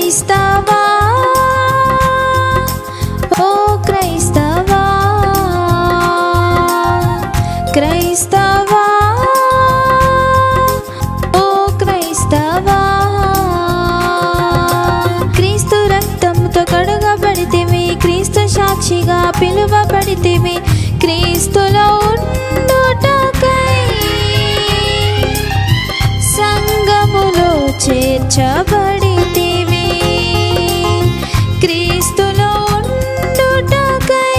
క్రైస్తవా ఓ క్రైస్తవా క్రైస్తవా ఓ క్రైస్తవా క్రీస్తు రక్తంతో కడుగబడితివి క్రీస్తు సాక్షిగా పిలువబడితివి క్రీస్తులో ఉండుటకై సంగములో చేర్చబడితివి క్రీస్తులో ఉండుటకై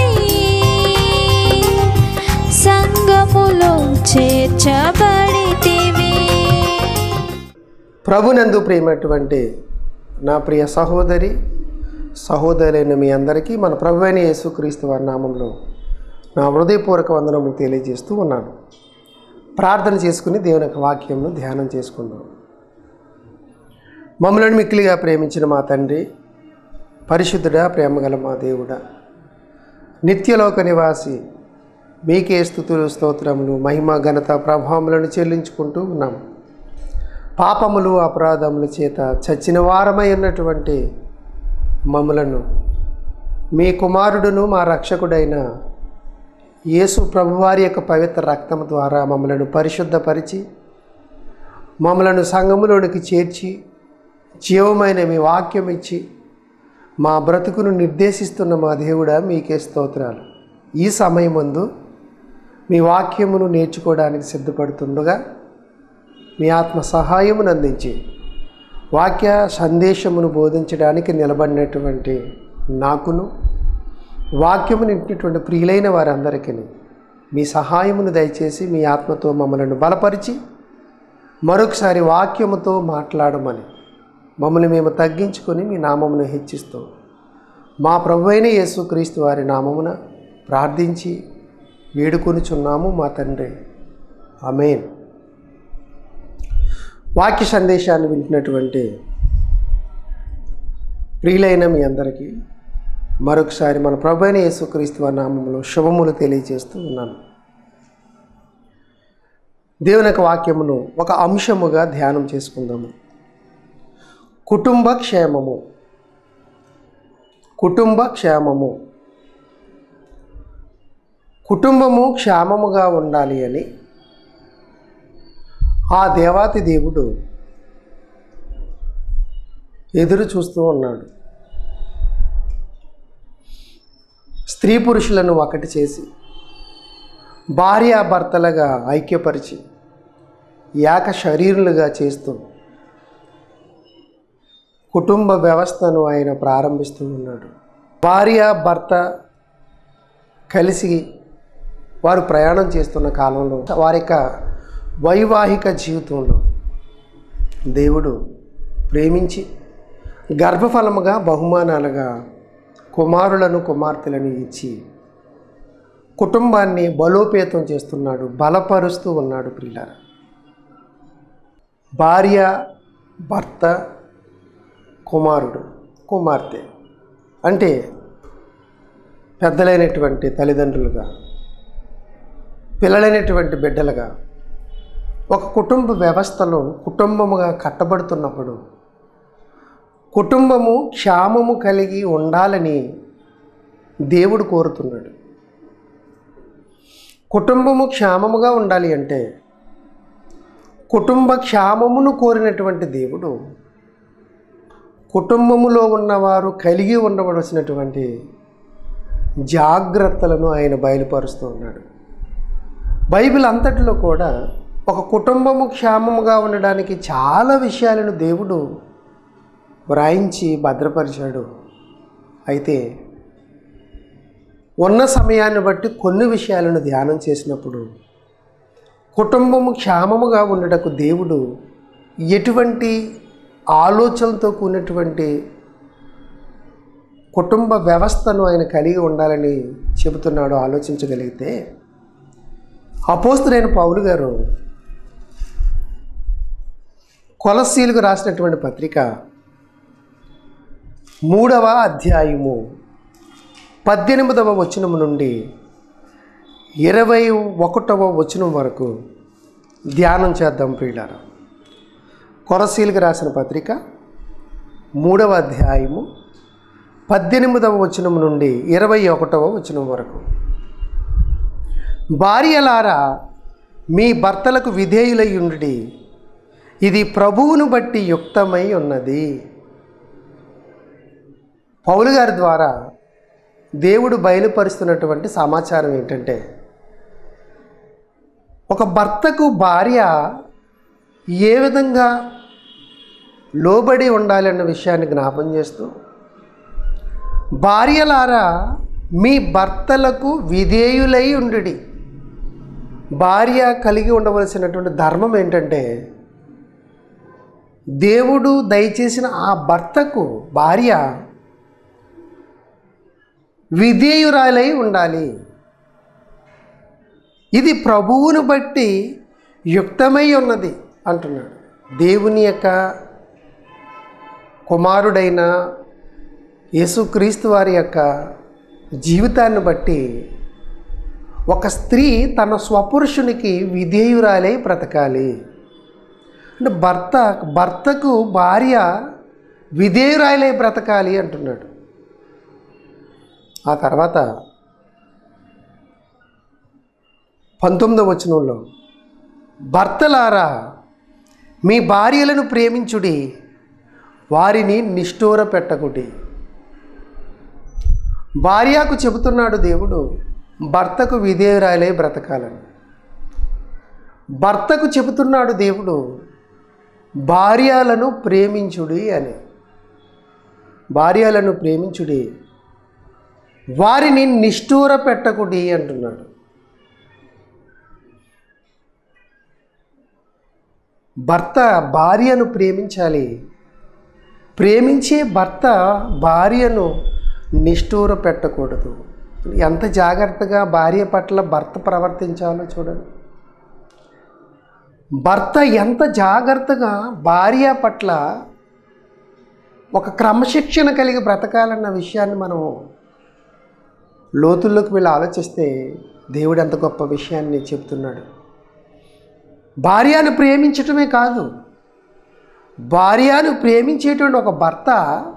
సంగములో చేర్చబడితివి ప్రభునందు ప్రియమైనటువంటి నా ప్రియ సహోదరి సహోదరులైన మీ అందరికీ మన ప్రభు అయిన యేసుక్రీస్తు వారి నామంలో నా హృదయపూర్వక వందనములు తెలియజేస్తూ ఉన్నాను ప్రార్థన చేసుకుని దేవుని యొక్క వాక్యంను ధ్యానం చేసుకుందాం మమ్మల్ని మిక్కిలిగా ప్రేమించిన మా తండ్రి పరిశుద్ధుడా ప్రేమగల మా దేవుడా నిత్యలోక నివాసి మీకే స్థుతులు స్తోత్రములు మహిమ ఘనత ప్రభావములను చెల్లించుకుంటూ ఉన్నాము పాపములు అపరాధముల చేత చచ్చిన వారమై ఉన్నటువంటి మమ్మలను మీ కుమారుడును మా రక్షకుడైన యేసు ప్రభువారి యొక్క పవిత్ర రక్తం ద్వారా మమ్మలను పరిశుద్ధపరిచి మమ్మలను సంఘములోనికి చేర్చి జీవమైన మీ వాక్యం ఇచ్చి మా బ్రతుకును నిర్దేశిస్తున్న మా దేవుడా మీకే స్తోత్రాలు ఈ సమయమందు మీ వాక్యమును నేర్చుకోవడానికి సిద్ధపడుతుండగా మీ ఆత్మ సహాయమును అందించి వాక్య సందేశమును బోధించడానికి నిలబడినటువంటి నాకును వాక్యమును ఇంటినటువంటి ప్రియులైన వారందరికీ మీ సహాయమును దయచేసి మీ ఆత్మతో మమ్మలను బలపరిచి మరొకసారి వాక్యముతో మాట్లాడమని మమ్మల్ని మేము తగ్గించుకొని మీ నామమును హెచ్చిస్తూ మా ప్రభు అయిన యేసుక్రీస్తు వారి నామమున ప్రార్థించి వేడుకొనుచున్నాము మా తండ్రి ఆమెన్ వాక్య సందేశాన్ని వింటున్నటువంటి ప్రియులైన మీ అందరికీ మరొకసారి మన ప్రభు అయిన యేసుక్రీస్తు వారి నామంలో శుభములు తెలియజేస్తూ ఉన్నాను దేవుని యొక్క వాక్యమును ఒక అంశముగా ధ్యానం చేసుకుందాము కుటుంబ క్షేమము కుటుంబ క్షేమము కుటుంబము క్షేమముగా ఉండాలి అని ఆ దేవాతి దేవుడు ఎదురు చూస్తూ ఉన్నాడు స్త్రీ పురుషులను ఒకటి చేసి భార్యాభర్తలుగా ఐక్యపరిచి ఏక శరీరులుగా చేస్తూ కుటుంబ వ్యవస్థను ఆయన ప్రారంభిస్తూ ఉన్నాడు భార్య భర్త కలిసి వారు ప్రయాణం చేస్తున్న కాలంలో వారి యొక్క వైవాహిక జీవితంలో దేవుడు ప్రేమించి గర్భఫలముగా బహుమానాలుగా కుమారులను కుమార్తెలను ఇచ్చి కుటుంబాన్ని బలోపేతం చేస్తున్నాడు బలపరుస్తూ ఉన్నాడు పిల్లల భార్య భర్త కుమారుడు కుమార్తె అంటే పెద్దలైనటువంటి తల్లిదండ్రులుగా పిల్లలైనటువంటి బిడ్డలుగా ఒక కుటుంబ వ్యవస్థలో కుటుంబముగా కట్టబడుతున్నప్పుడు కుటుంబము క్షేమము కలిగి ఉండాలని దేవుడు కోరుతున్నాడు కుటుంబము క్షేమముగా ఉండాలి అంటే కుటుంబ క్షేమమును కోరినటువంటి దేవుడు కుటుంబములో ఉన్నవారు కలిగి ఉండవలసినటువంటి జాగ్రత్తలను ఆయన బయలుపరుస్తూ ఉన్నాడు బైబిల్ అంతటిలో కూడా ఒక కుటుంబము క్షేమముగా ఉండడానికి చాలా విషయాలను దేవుడు వ్రాయించి భద్రపరిచాడు అయితే ఉన్న సమయాన్ని బట్టి కొన్ని విషయాలను ధ్యానం చేసినప్పుడు కుటుంబము క్షేమముగా ఉండటకు దేవుడు ఎటువంటి ఆలోచనలతో కూడినటువంటి కుటుంబ వ్యవస్థను ఆయన కలిగి ఉండాలని చెబుతున్నాడు ఆలోచించగలిగితే అపోస్తులైన పౌలు గారు కొలసీలకు రాసినటువంటి పత్రిక మూడవ అధ్యాయము పద్దెనిమిదవ వచనం నుండి ఇరవై ఒకటవ వచనం వరకు ధ్యానం చేద్దాం ప్రియులారా కొరసీలకు రాసిన పత్రిక మూడవ అధ్యాయము పద్దెనిమిదవ వచనం నుండి ఇరవై ఒకటవ వచనం వరకు భార్యలారా మీ భర్తలకు విధేయులయ్యుండి ఇది ప్రభువును బట్టి యుక్తమై ఉన్నది పౌలు గారి ద్వారా దేవుడు బయలుపరుస్తున్నటువంటి సమాచారం ఏంటంటే ఒక భర్తకు భార్య ఏ విధంగా లోబడి ఉండాలి అన్న విషయాన్ని జ్ఞాపం చేస్తూ భార్యలారా మీ భర్తలకు విధేయులై ఉండుడి భార్య కలిగి ఉండవలసినటువంటి ధర్మం ఏంటంటే దేవుడు దయచేసిన ఆ భర్తకు భార్య విధేయురాలై ఉండాలి ఇది ప్రభువును బట్టి యుక్తమై ఉన్నది అంటున్నాడు దేవుని యొక్క కుమారుడైన యేసుక్రీస్తు వారి యొక్క జీవితాన్ని బట్టి ఒక స్త్రీ తన స్వపురుషునికి విధేయురాలై బ్రతకాలి అంటే భర్త భర్తకు భార్య విధేయురాలై బ్రతకాలి అంటున్నాడు ఆ తర్వాత పంతొమ్మిదవ వచనంలో భర్తలారా మీ భార్యలను ప్రేమించుడి వారిని నిష్ఠూర పెట్టకుడి భార్యకు చెబుతున్నాడు దేవుడు భర్తకు విధేయురాలే బ్రతకాలని భర్తకు చెబుతున్నాడు దేవుడు భార్యలను ప్రేమించుడి అని భార్యలను ప్రేమించుడి వారిని నిష్ఠూర పెట్టకుడి అంటున్నాడు భర్త భార్యను ప్రేమించాలి ప్రేమించే భర్త భార్యను నిష్ఠూర పెట్టకూడదు ఎంత జాగ్రత్తగా భార్య పట్ల భర్త ప్రవర్తించాలో చూడండి భర్త ఎంత జాగ్రత్తగా భార్య పట్ల ఒక క్రమశిక్షణ కలిగి బ్రతకాలన్న విషయాన్ని మనం లోతుల్లోకి వెళ్ళి ఆలోచిస్తే దేవుడు ఎంత గొప్ప విషయాన్ని చెప్తున్నాడు భార్యను ప్రేమించటమే కాదు భార్యను ప్రేమించేటువంటి ఒక భర్త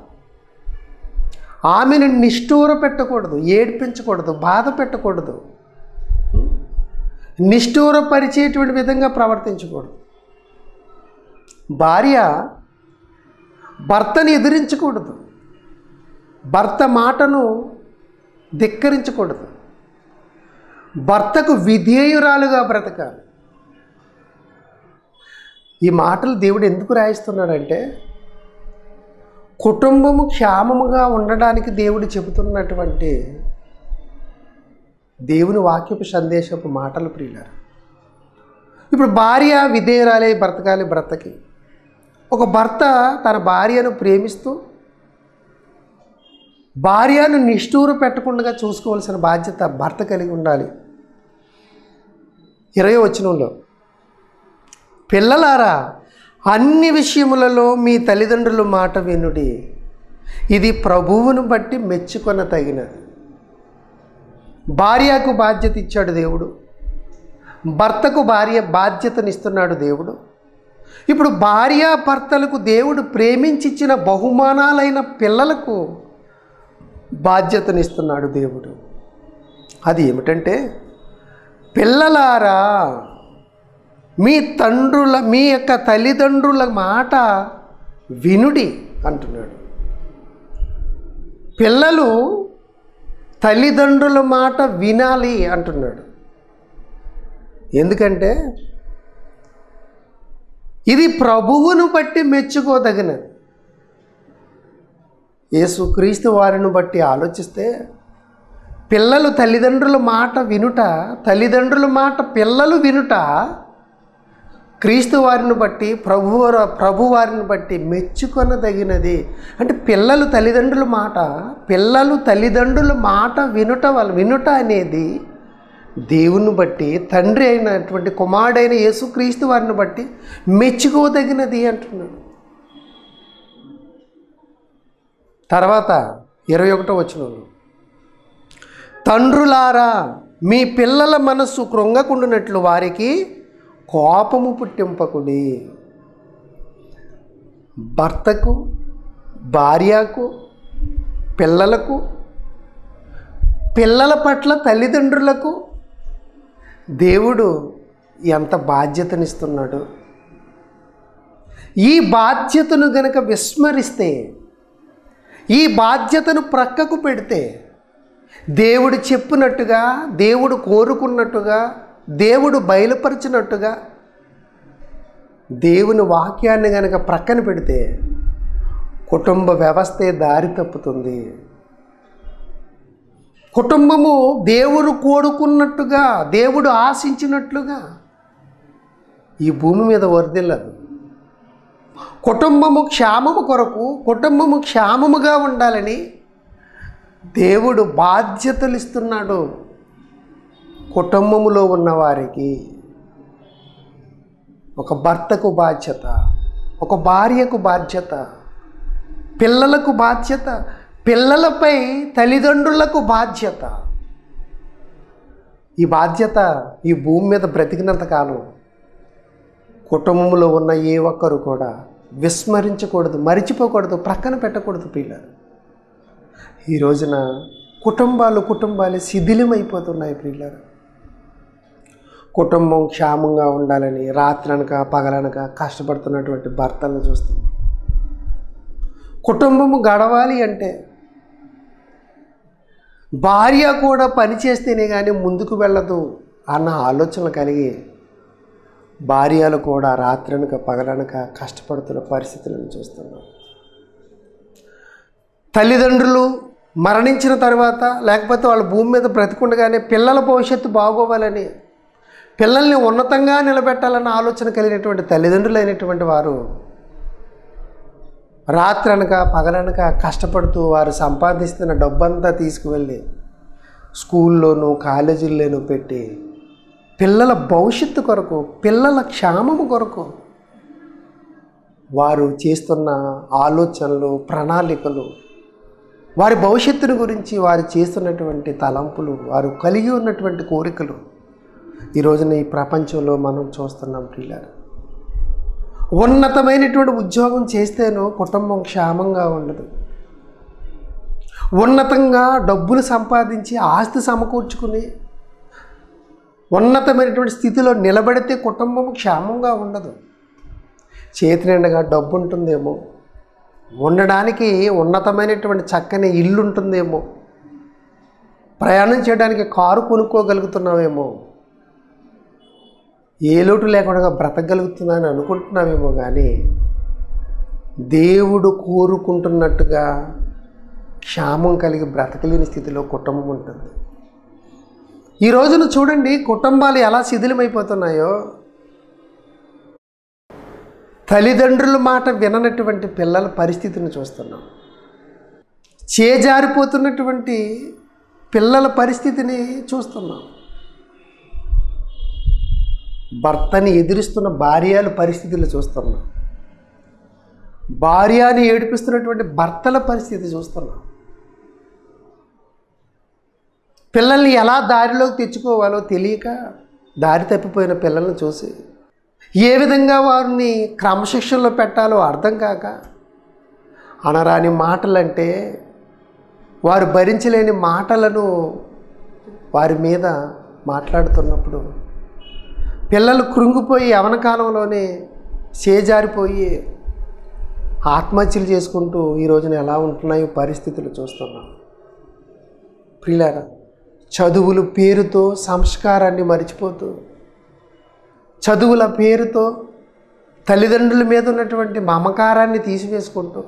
ఆమెను నిష్ఠూర పెట్టకూడదు ఏడ్పించకూడదు బాధ పెట్టకూడదు నిష్ఠూరపరిచేటువంటి విధంగా ప్రవర్తించకూడదు భార్య భర్తని ఎదిరించకూడదు భర్త మాటను ధిక్కరించకూడదు భర్తకు విధేయురాలుగా బ్రతకాలి ఈ మాటలు దేవుడు ఎందుకు రాయిస్తున్నాడంటే కుటుంబము క్షేమముగా ఉండడానికి దేవుడు చెబుతున్నటువంటి దేవుని వాక్యపు సందేశపు మాటలు ప్రియులారు ఇప్పుడు భార్య విధేయురాలే బ్రతకాలి భర్తకి ఒక భర్త తన భార్యను ప్రేమిస్తూ భార్యను నిష్ఠూరు పెట్టకుండా చూసుకోవాల్సిన బాధ్యత భర్త కలిగి ఉండాలి ఇరవై వచనంలో పిల్లలారా అన్ని విషయములలో మీ తల్లిదండ్రుల మాట వినుడి ఇది ప్రభువును బట్టి మెచ్చుకొన తగినది భార్యకు బాధ్యత ఇచ్చాడు దేవుడు భర్తకు భార్య బాధ్యతనిస్తున్నాడు దేవుడు ఇప్పుడు భార్య భర్తలకు దేవుడు ప్రేమించిచ్చిన బహుమానాలైన పిల్లలకు బాధ్యతనిస్తున్నాడు దేవుడు అది ఏమిటంటే పిల్లలారా మీ తండ్రుల మీ యొక్క తల్లిదండ్రుల మాట వినుడి అంటున్నాడు పిల్లలు తల్లిదండ్రుల మాట వినాలి అంటున్నాడు ఎందుకంటే ఇది ప్రభువును బట్టి మెచ్చుకోదగినది యేసుక్రీస్తు వారిని బట్టి ఆలోచిస్తే పిల్లలు తల్లిదండ్రుల మాట వినుట తల్లిదండ్రుల మాట పిల్లలు వినుట క్రీస్తు వారిని బట్టి ప్రభు ప్రభు వారిని బట్టి మెచ్చుకొనదగినది అంటే పిల్లలు తల్లిదండ్రుల మాట పిల్లలు తల్లిదండ్రుల మాట వినుట వాళ్ళు వినుట అనేది దేవుని బట్టి తండ్రి అయినటువంటి కుమారుడైన యేసుక్రీస్తు వారిని బట్టి మెచ్చుకోదగినది అంటున్నాడు తర్వాత ఇరవై ఒకటో వచ్చిన తండ్రులారా మీ పిల్లల మనస్సు కృంగకుండునట్లు వారికి కోపము పుట్టింపకుడి భర్తకు భార్యకు పిల్లలకు పిల్లల పట్ల తల్లిదండ్రులకు దేవుడు ఎంత బాధ్యతనిస్తున్నాడు ఈ బాధ్యతను గనక విస్మరిస్తే ఈ బాధ్యతను ప్రక్కకు పెడితే దేవుడు చెప్పినట్టుగా దేవుడు కోరుకున్నట్టుగా దేవుడు బయలుపరిచినట్టుగా దేవుని వాక్యాన్ని గనక ప్రక్కన పెడితే కుటుంబ వ్యవస్థే దారి తప్పుతుంది కుటుంబము దేవుడు కోరుకున్నట్టుగా దేవుడు ఆశించినట్లుగా ఈ భూమి మీద వర్దిల్లదు కుటుంబము క్షేమము కొరకు కుటుంబము క్షేమముగా ఉండాలని దేవుడు బాధ్యతలు ఇస్తున్నాడు కుటుంబములో ఉన్నవారికి ఒక భర్తకు బాధ్యత ఒక భార్యకు బాధ్యత పిల్లలకు బాధ్యత పిల్లలపై తల్లిదండ్రులకు బాధ్యత ఈ బాధ్యత ఈ భూమి మీద బ్రతికినంత కాలం కుటుంబంలో ఉన్న ఏ ఒక్కరు కూడా విస్మరించకూడదు మరిచిపోకూడదు ప్రక్కన పెట్టకూడదు పిల్లలు ఈ రోజున కుటుంబాలు కుటుంబాలు శిథిలమైపోతున్నాయి పిల్లలు కుటుంబం క్షేమంగా ఉండాలని రాత్రనక పగలనక కష్టపడుతున్నటువంటి భర్తలను చూస్తున్నాం కుటుంబము గడవాలి అంటే భార్య కూడా పని చేస్తేనే కానీ ముందుకు వెళ్ళదు అన్న ఆలోచన కలిగి భార్యలు కూడా రాత్రనక పగలనక కష్టపడుతున్న పరిస్థితులను చూస్తున్నాం తల్లిదండ్రులు మరణించిన తర్వాత లేకపోతే వాళ్ళ భూమి మీద బ్రతికుండగానే పిల్లల భవిష్యత్తు బాగోవాలని పిల్లల్ని ఉన్నతంగా నిలబెట్టాలన్న ఆలోచన కలిగినటువంటి తల్లిదండ్రులు అయినటువంటి వారు రాత్రనక పగలనక కష్టపడుతూ వారు సంపాదిస్తున్న డబ్బంతా తీసుకువెళ్ళి స్కూల్లోనూ కాలేజీల్లోనూ పెట్టి పిల్లల భవిష్యత్తు కొరకు పిల్లల క్షేమము కొరకు వారు చేస్తున్న ఆలోచనలు ప్రణాళికలు వారి భవిష్యత్తుని గురించి వారు చేస్తున్నటువంటి తలంపులు వారు కలిగి ఉన్నటువంటి కోరికలు ఈ రోజున ఈ ప్రపంచంలో మనం చూస్తున్నాం పిల్లలు ఉన్నతమైనటువంటి ఉద్యోగం చేస్తేనో కుటుంబం క్షేమంగా ఉండదు ఉన్నతంగా డబ్బులు సంపాదించి ఆస్తి సమకూర్చుకుని ఉన్నతమైనటువంటి స్థితిలో నిలబడితే కుటుంబం క్షేమంగా ఉండదు చేతి నిండగా డబ్బు ఉంటుందేమో ఉండడానికి ఉన్నతమైనటువంటి చక్కని ఇల్లు ఉంటుందేమో ప్రయాణం చేయడానికి కారు కొనుక్కోగలుగుతున్నావేమో ఏ లోటు లేకుండా బ్రతకగలుగుతున్నాను అనుకుంటున్నావేమో కానీ దేవుడు కోరుకుంటున్నట్టుగా క్షేమం కలిగి బ్రతకలేని స్థితిలో కుటుంబం ఉంటుంది ఈ రోజున చూడండి కుటుంబాలు ఎలా శిథిలమైపోతున్నాయో తల్లిదండ్రుల మాట విననటువంటి పిల్లల పరిస్థితిని చూస్తున్నాం చేజారిపోతున్నటువంటి పిల్లల పరిస్థితిని చూస్తున్నాం భర్తని ఎదిరిస్తున్న భార్యల పరిస్థితులు చూస్తున్నాం భార్యని ఏడిపిస్తున్నటువంటి భర్తల పరిస్థితి చూస్తున్నాం పిల్లల్ని ఎలా దారిలోకి తెచ్చుకోవాలో తెలియక దారి తప్పిపోయిన పిల్లల్ని చూసి ఏ విధంగా వారిని క్రమశిక్షణలో పెట్టాలో అర్థం కాక అనరాని మాటలంటే వారు భరించలేని మాటలను వారి మీద మాట్లాడుతున్నప్పుడు పిల్లలు కృంగిపోయి యవన కాలంలోనే చేజారిపోయి ఆత్మహత్యలు చేసుకుంటూ ఈ రోజున ఎలా ఉంటున్నాయో పరిస్థితులు చూస్తున్నాం ప్రియులారా చదువుల పేరుతో సంస్కారాన్ని మర్చిపోతూ చదువుల పేరుతో తల్లిదండ్రుల మీద ఉన్నటువంటి మమకారాన్ని తీసివేసుకుంటూ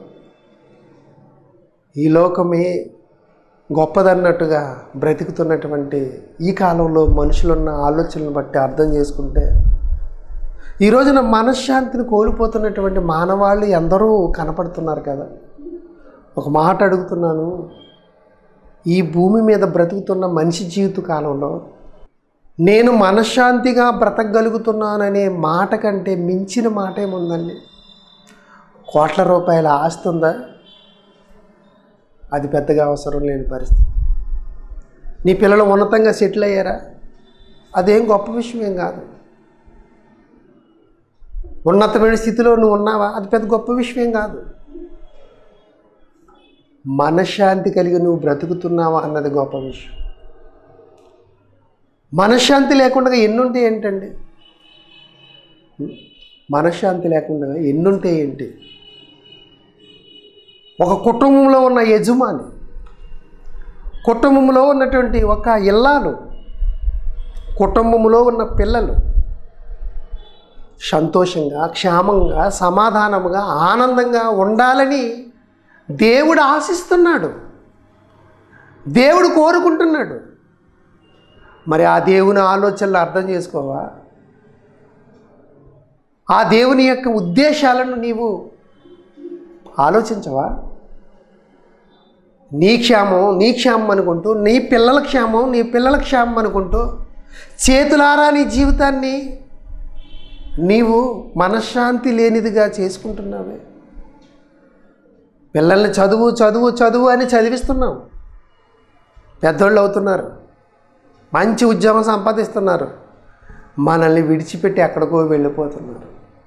ఈ లోకమే గొప్పదన్నట్టుగా బ్రతుకుతున్నటువంటి ఈ కాలంలో మనుషులున్న ఆలోచనలను బట్టి అర్థం చేసుకుంటే ఈ రోజున మనశ్శాంతిని కోల్పోతున్నటువంటి మానవాళ్ళు ఎందరో కనపడుతున్నారు కదా ఒక మాట అడుగుతున్నాను ఈ భూమి మీద బ్రతుకుతున్న మనిషి జీవిత కాలంలో నేను మనశ్శాంతిగా బ్రతకగలుగుతున్నాననే మాట కంటే మించిన మాట ఏముందండి కోట్ల రూపాయల ఆస్తి ఉందా అది పెద్దగా అవసరం లేని పరిస్థితి నీ పిల్లలు ఉన్నతంగా సెటిల్ అయ్యారా అదేం గొప్ప విషయం ఏం కాదు ఉన్నతమైన స్థితిలో నువ్వు ఉన్నావా అది పెద్ద గొప్ప విషయం ఏం కాదు మనశ్శాంతి కలిగి నువ్వు బ్రతుకుతున్నావా అన్నది గొప్ప విషయం మనశ్శాంతి లేకుండా ఎన్నుంటే ఏంటండి మనశ్శాంతి లేకుండా ఎన్నుంటే ఏంటి ఒక కుటుంబంలో ఉన్న యజమాని కుటుంబంలో ఉన్నటువంటి ఒక ఇల్లాలు కుటుంబంలో ఉన్న పిల్లలు సంతోషంగా క్షేమంగా సమాధానముగా ఆనందంగా ఉండాలని దేవుడు ఆశిస్తున్నాడు దేవుడు కోరుకుంటున్నాడు మరి ఆ దేవుని ఆలోచనలు అర్థం చేసుకోవా ఆ దేవుని యొక్క ఉద్దేశాలను నీవు ఆలోచించవా నీ క్షేమం నీ క్షేమం అనుకుంటూ నీ పిల్లల క్షేమం నీ పిల్లల క్షేమం అనుకుంటూ చేతులారా నీ జీవితాన్ని నీవు మనశ్శాంతి లేనిదిగా చేసుకుంటున్నావే పిల్లల్ని చదువు చదువు చదువు అని చదివిస్తున్నాం పెద్దోళ్ళు అవుతున్నారు మంచి ఉద్యోగం సంపాదిస్తున్నారు మనల్ని విడిచిపెట్టి ఎక్కడికో వెళ్ళిపోతున్నారు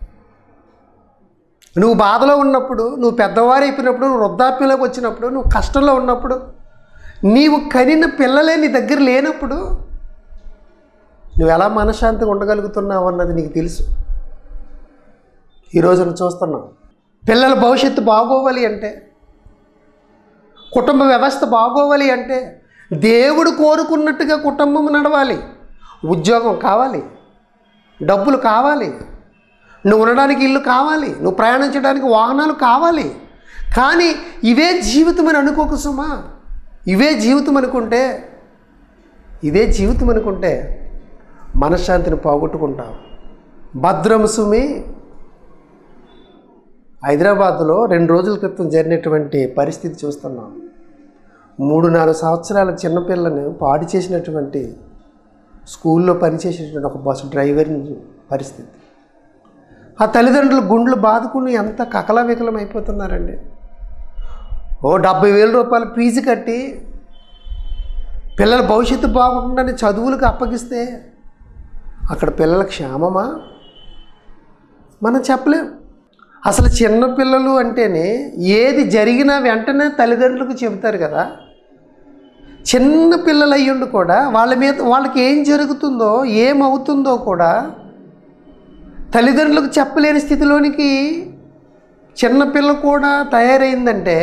నువ్వు బాధలో ఉన్నప్పుడు నువ్వు పెద్దవారు అయిపోయినప్పుడు నువ్వు వృద్ధాప్యంలోకి వచ్చినప్పుడు నువ్వు కష్టంలో ఉన్నప్పుడు నీవు కనిన పిల్లలే నీ దగ్గర లేనప్పుడు నువ్వు ఎలా మనశ్శాంతిగా ఉండగలుగుతున్నావు అన్నది నీకు తెలుసు ఈరోజు నువ్వు చూస్తున్నావు పిల్లల భవిష్యత్తు బాగోవాలి అంటే కుటుంబ వ్యవస్థ బాగోవాలి అంటే దేవుడు కోరుకున్నట్టుగా కుటుంబం నడవాలి ఉద్యోగం కావాలి డబ్బులు కావాలి నువ్వు ఉండడానికి ఇల్లు కావాలి నువ్వు ప్రయాణించడానికి వాహనాలు కావాలి కానీ ఇవే జీవితం అని అనుకోకు సుమా ఇవే జీవితం అనుకుంటే ఇదే జీవితం అనుకుంటే మనశ్శాంతిని పోగొట్టుకుంటావు భద్రం సుమి హైదరాబాద్లో రెండు రోజుల క్రితం జరిగినటువంటి పరిస్థితి చూస్తున్నాం మూడు నాలుగు సంవత్సరాల చిన్నపిల్లని పాడు చేసినటువంటి స్కూల్లో పనిచేసేటువంటి ఒక బస్సు డ్రైవర్ని పరిస్థితి ఆ తల్లిదండ్రులు గుండ్లు బాదుకుని ఎంత కకలవికలం అయిపోతున్నారండి ఓ డెబ్బై వేల రూపాయల ఫీజు కట్టి పిల్లల భవిష్యత్తు బాగుంటుందని చదువులకు అప్పగిస్తే అక్కడ పిల్లల క్షేమమా మనం చెప్పలేం అసలు చిన్న పిల్లలు అంటేనే ఏది జరిగినా వెంటనే తల్లిదండ్రులకు చెబుతారు కదా చిన్న పిల్లలు అయ్యుండి కూడా వాళ్ళ మీద వాళ్ళకి ఏం జరుగుతుందో ఏమవుతుందో కూడా తల్లిదండ్రులకు చెప్పలేని స్థితిలోనికి చిన్నపిల్ల కూడా తయారైందంటే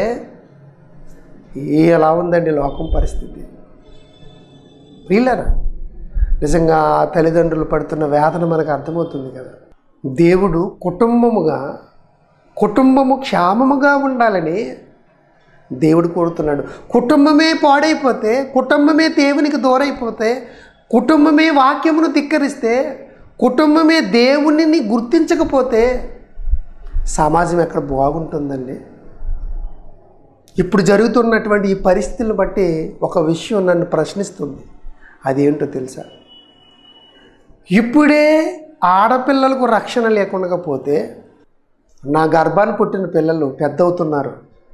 ఎలా ఉందండి లోకం పరిస్థితి వీళ్ళరా నిజంగా ఆ తల్లిదండ్రులు పడుతున్న వేదన మనకు అర్థమవుతుంది కదా దేవుడు కుటుంబముగా కుటుంబము క్షేమముగా ఉండాలని దేవుడు కోరుతున్నాడు కుటుంబమే పాడైపోతే కుటుంబమే దేవునికి దూరైపోతే కుటుంబమే వాక్యమును ధిక్కరిస్తే కుటుంబమే దేవునిని గుర్తించకపోతే సమాజం ఎక్కడ బాగుంటుందండి ఇప్పుడు జరుగుతున్నటువంటి ఈ పరిస్థితులను బట్టి ఒక విషయం నన్ను ప్రశ్నిస్తుంది అదేంటో తెలుసా ఇప్పుడే ఆడపిల్లలకు రక్షణ లేకుండా పోతే నా గర్భాన్ని పుట్టిన పిల్లలు పెద్ద అవుతున్నారు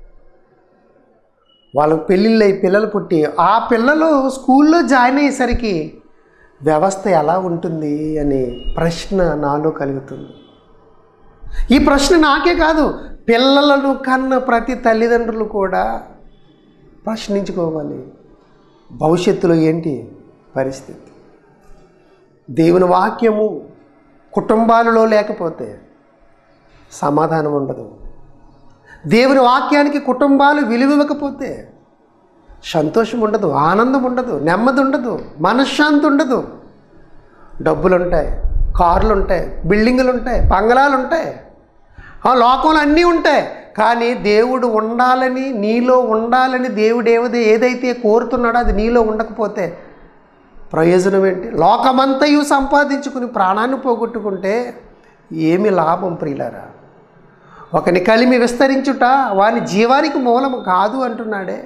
వాళ్ళకి పెళ్ళిళ్ళు అయ్యి పిల్లలు పుట్టి ఆ పిల్లలు స్కూల్లో జాయిన్ అయ్యేసరికి వ్యవస్థ ఎలా ఉంటుంది అనే ప్రశ్న నాలో కలుగుతుంది ఈ ప్రశ్న నాకే కాదు పిల్లలను కన్న ప్రతి తల్లిదండ్రులు కూడా ప్రశ్నించుకోవాలి భవిష్యత్తులో ఏంటి పరిస్థితి దేవుని వాక్యము కుటుంబాలలో లేకపోతే సమాధానం ఉండదు దేవుని వాక్యానికి కుటుంబాలు విలువివ్వకపోతే సంతోషం ఉండదు ఆనందం ఉండదు నెమ్మది ఉండదు మనశ్శాంతి ఉండదు డబ్బులు ఉంటాయి కార్లు ఉంటాయి బిల్డింగులు ఉంటాయి బంగళాలు ఉంటాయి ఆ లోకంలో అన్నీ ఉంటాయి కానీ దేవుడు ఉండాలని నీలో ఉండాలని దేవుడు ఏది ఏదైతే కోరుతున్నాడో అది నీలో ఉండకపోతే ప్రయోజనం ఏంటి లోకమంతయు సంపాదించుకుని ప్రాణాన్ని పోగొట్టుకుంటే ఏమి లాభం ప్రియులారా ఒకని కలిమి విస్తరించుట వాని జీవానికి మూలము కాదు అంటున్నాడే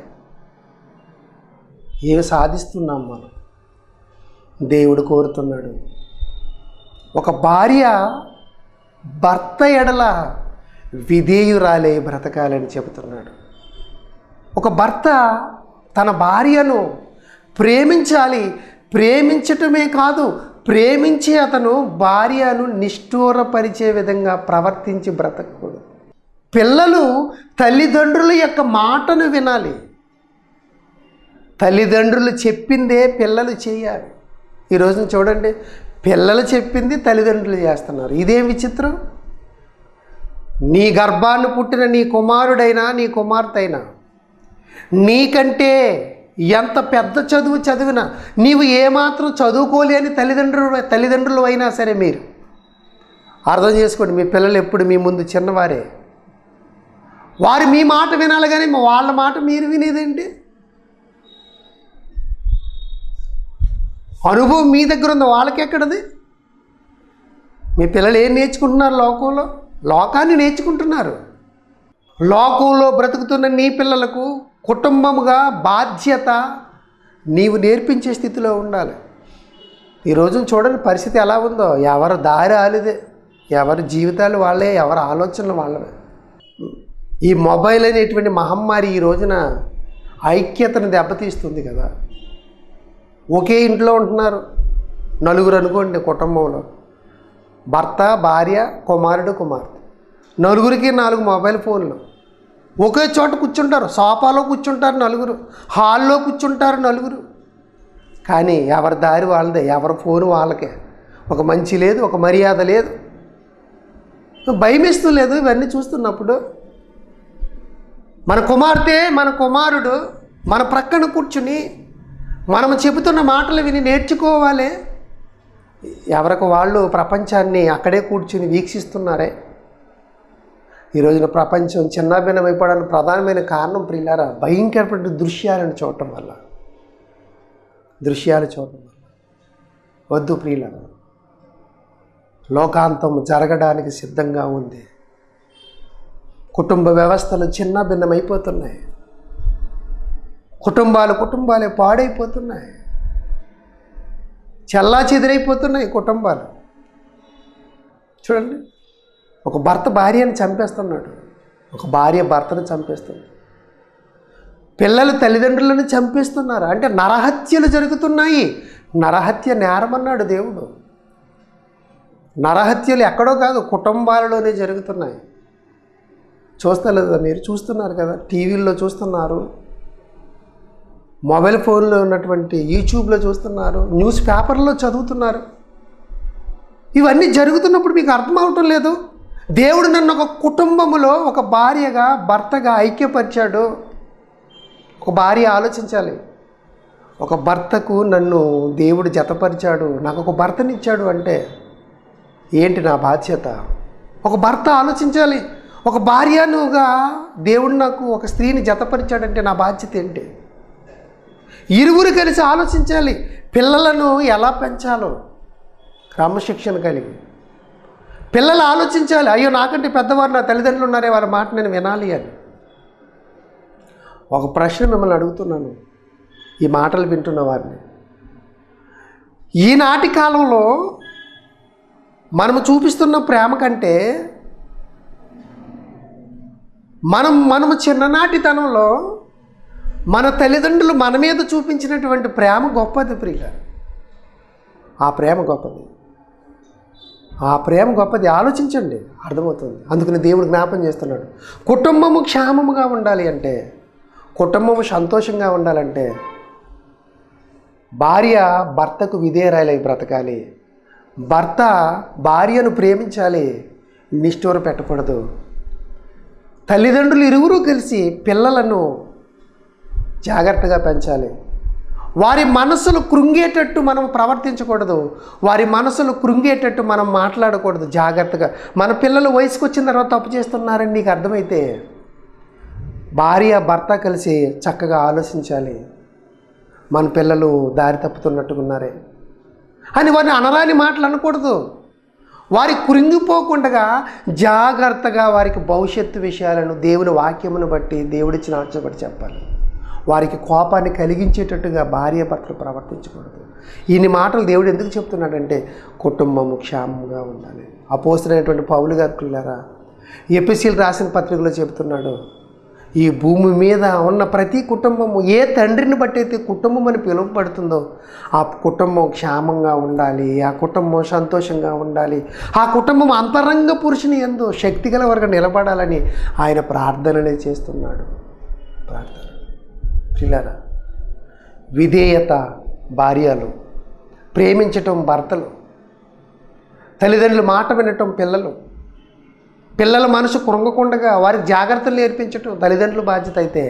ఏమి సాధిస్తున్నాం మనం దేవుడు కోరుతున్నాడు ఒక భార్య భర్త ఎడల విధేయురాలే బ్రతకాలని చెబుతున్నాడు ఒక భర్త తన భార్యను ప్రేమించాలి ప్రేమించటమే కాదు ప్రేమించి అతను భార్యను నిష్ఠూరపరిచే విధంగా ప్రవర్తించి బ్రతకూడదు పిల్లలు తల్లిదండ్రుల యొక్క మాటను వినాలి తల్లిదండ్రులు చెప్పిందే పిల్లలు చేయాలి ఈ రోజున చూడండి పిల్లలు చెప్పింది తల్లిదండ్రులు చేస్తున్నారు ఇదేం విచిత్రం నీ గర్భాన్ని పుట్టిన నీ కుమారుడైనా నీ కుమార్తె అయినా నీకంటే ఎంత పెద్ద చదువు చదివినా నీవు ఏమాత్రం చదువుకోలేని తల్లిదండ్రులు తల్లిదండ్రులు అయినా సరే మీరు అర్థం చేసుకోండి మీ పిల్లలు ఎప్పుడు మీ ముందు చిన్నవారే వారు మీ మాట వినాలి కానీ వాళ్ళ మాట మీరు వినేదేంటి అనుభవం మీ దగ్గర ఉంది వాళ్ళకి ఎక్కడది మీ పిల్లలు ఏం నేర్చుకుంటున్నారు లోకంలో లోకాన్ని నేర్చుకుంటున్నారు లోకంలో బ్రతుకుతున్న నీ పిల్లలకు కుటుంబముగా బాధ్యత నీవు నేర్పించే స్థితిలో ఉండాలి ఈ రోజున చూడండి పరిస్థితి ఎలా ఉందో ఎవరి దారి ఆలిదే ఎవరి జీవితాలు వాళ్ళే ఎవరి ఆలోచనలు వాళ్ళవే ఈ మొబైల్ అనేటువంటి మహమ్మారి ఈ రోజున ఐక్యతను దెబ్బతీస్తుంది కదా ఒకే ఇంట్లో ఉంటున్నారు నలుగురు అనుకోండి కుటుంబంలో భర్త భార్య కుమారుడు కుమార్తె నలుగురికి నాలుగు మొబైల్ ఫోన్లు ఒకే చోట కూర్చుంటారు సోఫాలో కూర్చుంటారు నలుగురు హాల్లో కూర్చుంటారు నలుగురు కానీ ఎవరి దారి వాళ్ళదే ఎవరి ఫోన్ వాళ్ళకే ఒక మంచి లేదు ఒక మర్యాద లేదు భయమిస్తూ లేదు ఇవన్నీ చూస్తున్నప్పుడు మన కుమార్తె మన కుమారుడు మన ప్రక్కన కూర్చుని మనం చెబుతున్న మాటలు విని నేర్చుకోవాలి ఎవరికి వాళ్ళు ప్రపంచాన్ని అక్కడే కూర్చుని వీక్షిస్తున్నారే ఈ రోజున ప్రపంచం చిన్నాభిన్నమైపోవడానికి ప్రధానమైన కారణం ప్రియులారా భయంకరమైన దృశ్యాలను చూడటం వల్ల దృశ్యాలు చూడటం వల్ల వద్దు ప్రియులారా లోకాంతం జరగడానికి సిద్ధంగా ఉంది కుటుంబ వ్యవస్థలు చిన్న భిన్నమైపోతున్నాయి కుటుంబాలు కుటుంబాలే పాడైపోతున్నాయి చల్లా చెదిరైపోతున్నాయి కుటుంబాలు చూడండి ఒక భర్త భార్యను చంపేస్తున్నాడు ఒక భార్య భర్తను చంపేస్తుంది పిల్లలు తల్లిదండ్రులను చంపేస్తున్నారు అంటే నరహత్యలు జరుగుతున్నాయి నరహత్య నేరమన్నాడు దేవుడు నరహత్యలు ఎక్కడో కాదు కుటుంబాలలోనే జరుగుతున్నాయి చూస్తలేదా మీరు చూస్తున్నారు కదా టీవీల్లో చూస్తున్నారు మొబైల్ ఫోన్లో ఉన్నటువంటి యూట్యూబ్లో చూస్తున్నారు న్యూస్ పేపర్లో చదువుతున్నారు ఇవన్నీ జరుగుతున్నప్పుడు మీకు అర్థం అవటం లేదు దేవుడు నన్ను ఒక కుటుంబములో ఒక భార్యగా భర్తగా ఐక్యపరిచాడు ఒక భార్య ఆలోచించాలి ఒక భర్తకు నన్ను దేవుడు జతపరిచాడు నాకు ఒక భర్తనిచ్చాడు అంటే ఏంటి నా బాధ్యత ఒక భర్త ఆలోచించాలి ఒక భార్యనుగా దేవుడు నాకు ఒక స్త్రీని జతపరిచాడంటే నా బాధ్యత ఏంటి ఇరువురు కలిసి ఆలోచించాలి పిల్లలను ఎలా పెంచాలో క్రమశిక్షణ కలిగి పిల్లలు ఆలోచించాలి అయ్యో నాకంటే పెద్దవారు నా తల్లిదండ్రులు ఉన్నారే వారి మాట నేను వినాలి అని ఒక ప్రశ్న మిమ్మల్ని అడుగుతున్నాను ఈ మాటలు వింటున్న వారిని ఈనాటి కాలంలో మనము చూపిస్తున్న ప్రేమ కంటే మనం మనము చిన్ననాటితనంలో మన తల్లిదండ్రులు మన మీద చూపించినటువంటి ప్రేమ గొప్పది ప్రియ ఆ ప్రేమ గొప్పది ఆ ప్రేమ గొప్పది ఆలోచించండి అర్థమవుతుంది అందుకని దేవుడు జ్ఞాపం చేస్తున్నాడు కుటుంబము క్షేమముగా ఉండాలి అంటే కుటుంబము సంతోషంగా ఉండాలంటే భార్య భర్తకు విధేయరాలై బ్రతకాలి భర్త భార్యను ప్రేమించాలి నిష్ఠూర పెట్టకూడదు తల్లిదండ్రులు ఇరువురు కలిసి పిల్లలను జాగ్రత్తగా పెంచాలి వారి మనసులు కృంగేటట్టు మనం ప్రవర్తించకూడదు వారి మనసులు కృంగేటట్టు మనం మాట్లాడకూడదు జాగ్రత్తగా మన పిల్లలు వయసుకు వచ్చిన తర్వాత తప్పు చేస్తున్నారని నీకు అర్థమైతే భార్య భర్త కలిసి చక్కగా ఆలోచించాలి మన పిల్లలు దారి తప్పుతున్నట్టుకున్నారే అని వారిని అనరాని మాటలు అనకూడదు వారి కృంగిపోకుండా జాగ్రత్తగా వారికి భవిష్యత్తు విషయాలను దేవుని వాక్యమును బట్టి దేవుడిచ్చిన ఆజ్ఞ బట్టి చెప్పాలి వారికి కోపాన్ని కలిగించేటట్టుగా భార్య భర్తలు ప్రవర్తించకూడదు ఇన్ని మాటలు దేవుడు ఎందుకు చెప్తున్నాడంటే కుటుంబము క్షేమంగా ఉండాలి అపోస్తున్నటువంటి పౌలు గారు పిల్లరా ఎపిసిల్ రాసిన పత్రికలో చెప్తున్నాడు ఈ భూమి మీద ఉన్న ప్రతి కుటుంబము ఏ తండ్రిని బట్టి అయితే కుటుంబం అని పిలువబడుతుందో ఆ కుటుంబం క్షేమంగా ఉండాలి ఆ కుటుంబం సంతోషంగా ఉండాలి ఆ కుటుంబం అంతరంగ పురుషుని ఎందు శక్తిగల వరకు నిలబడాలని ఆయన ప్రార్థనలే చేస్తున్నాడు ప్రార్థన పిల్లరా విధేయత భార్యలు ప్రేమించటం భర్తలు తల్లిదండ్రుల మాట వినటం పిల్లలు పిల్లల మనసు కృంగకుండగా వారికి జాగ్రత్తలు నేర్పించటం తల్లిదండ్రుల బాధ్యత అయితే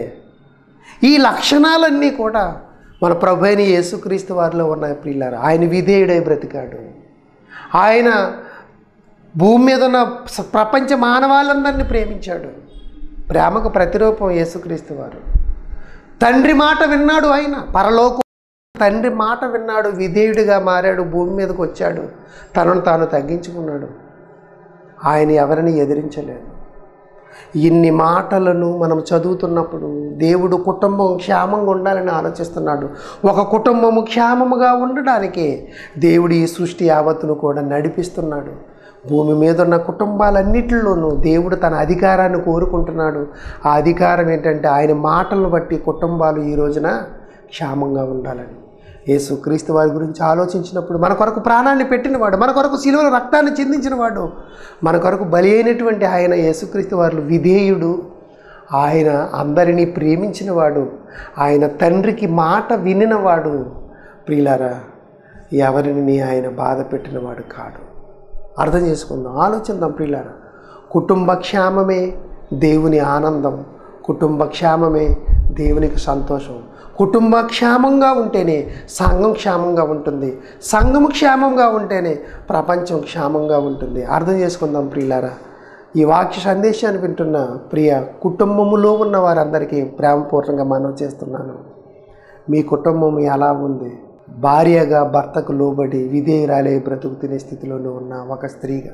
ఈ లక్షణాలన్నీ కూడా మన ప్రభు అయిన యేసుక్రీస్తు వారిలో ఉన్నాయి ప్రియులారా ఆయన విధేయుడై బ్రతికాడు ఆయన భూమి మీద ఉన్న స- ప్రపంచ మానవాళ్ళందరినీ ప్రేమించాడు ప్రేమకు ప్రతిరూపం యేసుక్రీస్తు వారు తండ్రి మాట విన్నాడు ఆయన పరలోకం తండ్రి మాట విన్నాడు విధేయుడిగా మారాడు భూమి మీదకి వచ్చాడు తనను తాను తగ్గించుకున్నాడు ఆయన ఎవరిని ఎదిరించలేదు ఇన్ని మాటలను మనం చదువుతున్నప్పుడు దేవుడు కుటుంబం క్షేమంగా ఉండాలని ఆలోచిస్తున్నాడు ఒక కుటుంబము క్షేమముగా ఉండడానికే దేవుడు ఈ సృష్టి యావత్తును కూడా నడిపిస్తున్నాడు భూమి మీద ఉన్న కుటుంబాలన్నిటిలోనూ దేవుడు తన అధికారాన్ని కోరుకుంటున్నాడు ఆ అధికారం ఏంటంటే ఆయన మాటలను బట్టి కుటుంబాలు ఈ రోజున క్షేమంగా ఉండాలని యేసు క్రీస్తు వారి గురించి ఆలోచించినప్పుడు మన కొరకు ప్రాణాన్ని పెట్టినవాడు మన కొరకు శిలువల రక్తాన్ని చిందించినవాడు మన కొరకు బలి అయినటువంటి ఆయన యేసుక్రీస్తు వారు విధేయుడు ఆయన అందరినీ ప్రేమించినవాడు ఆయన తండ్రికి మాట వినినవాడు ప్రియులారా ఎవరిని ఆయన బాధ పెట్టినవాడు కాడు అర్థం చేసుకుందాం ఆలోచిద్దాం ప్రియులారా కుటుంబ క్షేమమే దేవుని ఆనందం కుటుంబ క్షేమమే దేవునికి సంతోషం కుటుంబ క్షేమంగా ఉంటేనే సంఘం క్షేమంగా ఉంటుంది సంఘం క్షేమంగా ఉంటేనే ప్రపంచం క్షేమంగా ఉంటుంది అర్థం చేసుకుందాం ప్రియులారా ఈ వాక్య సందేశాన్ని వింటున్న ప్రియ కుటుంబములో ఉన్న వారందరికీ ప్రేమపూర్వకంగా మనం చేస్తున్నాను మీ కుటుంబం ఎలా ఉంది భార్యగా భర్తకు లోబడి విధేయురాలే బ్రతుకు తినే స్థితిలోనూ ఉన్న ఒక స్త్రీగా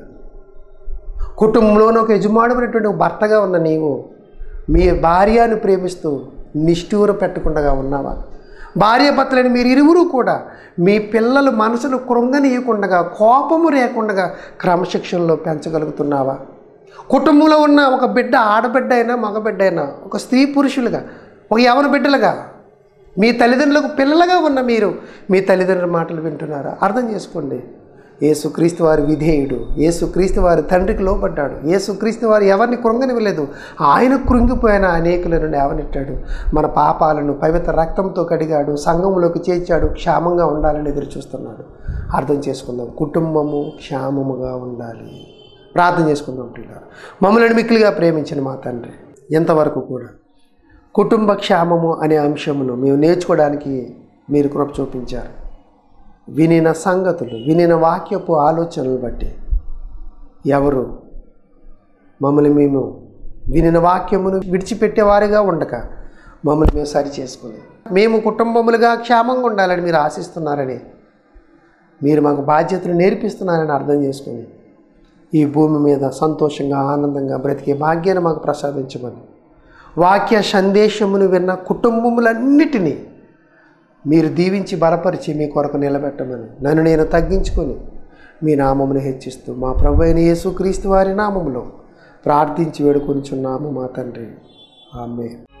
కుటుంబంలోని ఒక యజమానుమైనటువంటి ఒక భర్తగా ఉన్న నీవు మీ భార్యను ప్రేమిస్తూ నిష్ఠూర పెట్టకుండా ఉన్నావా భార్య భర్తలని మీరు ఇరువురు కూడా మీ పిల్లలు మనసును కృంగనీయకుండా కోపము లేకుండా క్రమశిక్షణలో పెంచగలుగుతున్నావా కుటుంబంలో ఉన్న ఒక బిడ్డ ఆడబిడ్డ అయినా మగబిడ్డ అయినా ఒక స్త్రీ పురుషులుగా ఒక యవన బిడ్డలుగా మీ తల్లిదండ్రులకు పిల్లలుగా ఉన్న మీరు మీ తల్లిదండ్రుల మాటలు వింటున్నారా అర్థం చేసుకోండి యేసుక్రీస్తు వారి విధేయుడు యేసుక్రీస్తు వారి తండ్రికి లోపడ్డాడు యేసుక్రీస్తు వారు ఎవరిని కృంగనివ్వలేదు ఆయన కృంగిపోయిన అనేకులను లేవనెట్టాడు మన పాపాలను పవిత్ర రక్తంతో కడిగాడు సంఘంలోకి చేర్చాడు క్షేమంగా ఉండాలని ఎదురు చూస్తున్నాడు అర్థం చేసుకుందాం కుటుంబము క్షేమముగా ఉండాలి ప్రార్థన చేసుకుందాం పిల్లలు మమ్మల్ని మిక్కిలిగా ప్రేమించిన మా తండ్రి ఎంతవరకు కూడా కుటుంబ క్షేమము అనే అంశమును మేము నేర్చుకోవడానికి మీరు కృప చూపించారు వినిన సంగతులు వినిన వాక్యపు ఆలోచనలు బట్టి ఎవరు మమ్మల్ని మేము వినిన వాక్యమును విడిచిపెట్టేవారుగా ఉండక మమ్మల్ని మేము సరి చేసుకుని మేము కుటుంబములుగా క్షేమంగా ఉండాలని మీరు ఆశిస్తున్నారని మీరు మాకు బాధ్యతలు నేర్పిస్తున్నారని అర్థం చేసుకుని ఈ భూమి మీద సంతోషంగా ఆనందంగా బ్రతికే భాగ్యాన్ని మాకు ప్రసాదించమని వాక్య సందేశమును విన్న కుటుంబములన్నిటినీ మీరు దీవించి బలపరిచి మీ కొరకు నిలబెట్టమని నన్ను నేను తగ్గించుకొని మీ నామమును హెచ్చిస్తూ మా ప్రభు అయిన యేసుక్రీస్తు వారి నామములో ప్రార్థించి వేడుకొనిచున్నాము మా తండ్రి ఆమె